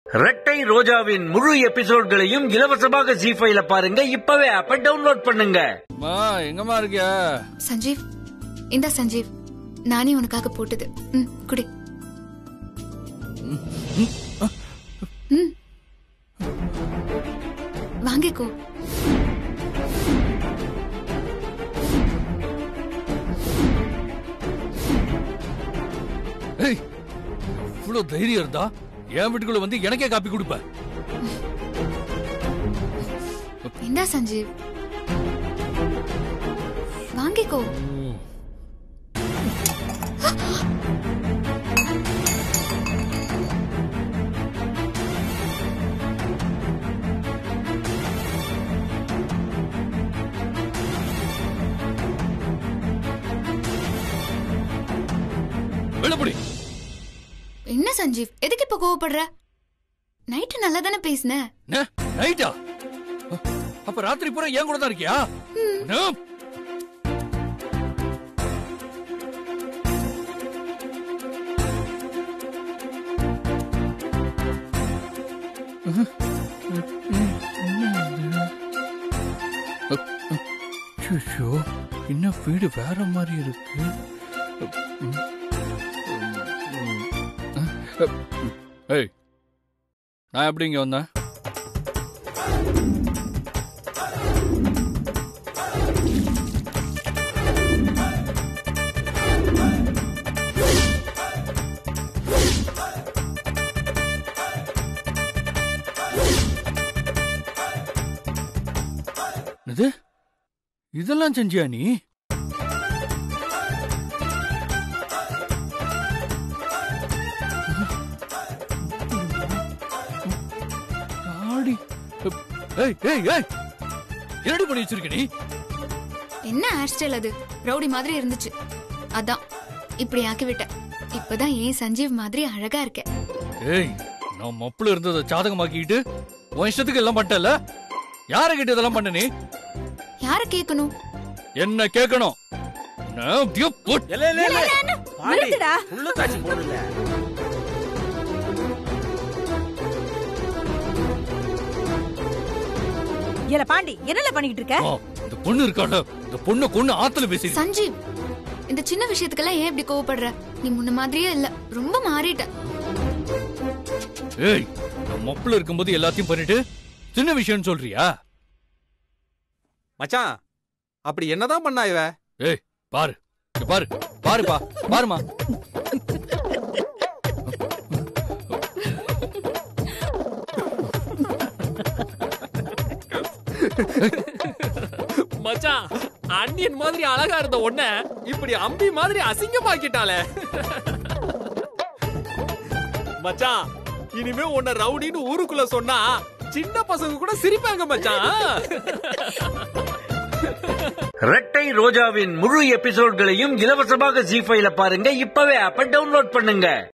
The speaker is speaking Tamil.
ரெட்டை ரோஜாவின் முழு எபிசோட்களையும் இலவசமாக ஜி ஃபைல பாருங்க இப்பவே ஆப்ப டவுன்லோட் பண்ணுங்க மா எங்கம்மா இருக்க சஞ்சீவ் இந்த சஞ்சீவ் நானே உனக்காக போட்டது ம் குடி ம் வாங்கிக்கோ ஏய் இவ்வளவு தைரியம் இருந்தா என் வீட்டுக்குள்ள வந்து எனக்கே காப்பி கொடுப்ப இந்தா சஞ்சீவ் வாங்கிக்கோ வெளிப்படி என்ன சஞ்சீவ் எதுக்கு இப்ப கோவப்படுற நைட்டு நல்லா தானே பேசின நைட்டா அப்ப ராத்திரி பூரா என் கூட தான் இருக்கியா என்ன? ஐயோ, என்ன வீடு வேற மாதிரி இருக்கு ஏய் நான் எப்படி இங்க வந்தேன் இது இதெல்லாம் செஞ்சியா நீ ஆடி ஏய் ஏய் ஏய் என்னடி பண்ணி வச்சிருக்க நீ என்ன ஹேர் ஸ்டைல் அது ரவுடி மாதிரி இருந்துச்சு அதான் இப்படி ஆக்கி விட்டேன் இப்பதான் ஏன் சஞ்சீவ் மாதிரி அழகா இருக்க ஏய் நான் மப்புல இருந்ததை சாதகமாக்கிட்டு உன் இஷ்டத்துக்கு எல்லாம் பண்ணிட்டல யார கிட்ட இதெல்லாம் பண்ண நீ யார கேட்கணும் என்ன கேட்கணும் நான் அப்படியே போட்- இல்ல இல்ல இல்ல பாண்டி நிறுத்துடா. உள்ள காட்சி போடுங்க ஏல பாண்டி என்னல பண்ணிட்டு இருக்க ஆ, இந்த பொண்ணு இருக்கால இந்த பொண்ணு கொண்ணு ஆத்துல பேசி சஞ்சீவ் இந்த சின்ன விஷயத்துக்கெல்லாம் ஏன் இப்படி கோவப்படுற நீ முன்ன மாதிரியே இல்ல ரொம்ப மாறிட்ட ஏய் நான் மப்புல இருக்கும்போது எல்லாத்தையும் பண்ணிட்டு சின்ன விஷயம்னு சொல்றியா மச்சான் அப்படி என்னதான் பண்ணா இவ ஏய் பாரு இங்க பாரு பாருப்பா பாருமா மச்சான் அண்ணியன் மாதிரி அழகா இருந்த உன்ன இப்படி அம்பி மாதிரி அசிங்கமாக்கிட்டாளே மச்சான் இனிமே உன்னை ரவுடின்னு ஊருக்குள்ள சொன்னா சின்ன பசங்க கூட சிரிப்பாங்க மச்சான் ரெட்டை ரோஜாவின் முழு எபிசோட்களையும் இலவசமாக ஜி ஃபைல பாருங்க இப்பவே ஆப்ப டவுன்லோட் பண்ணுங்க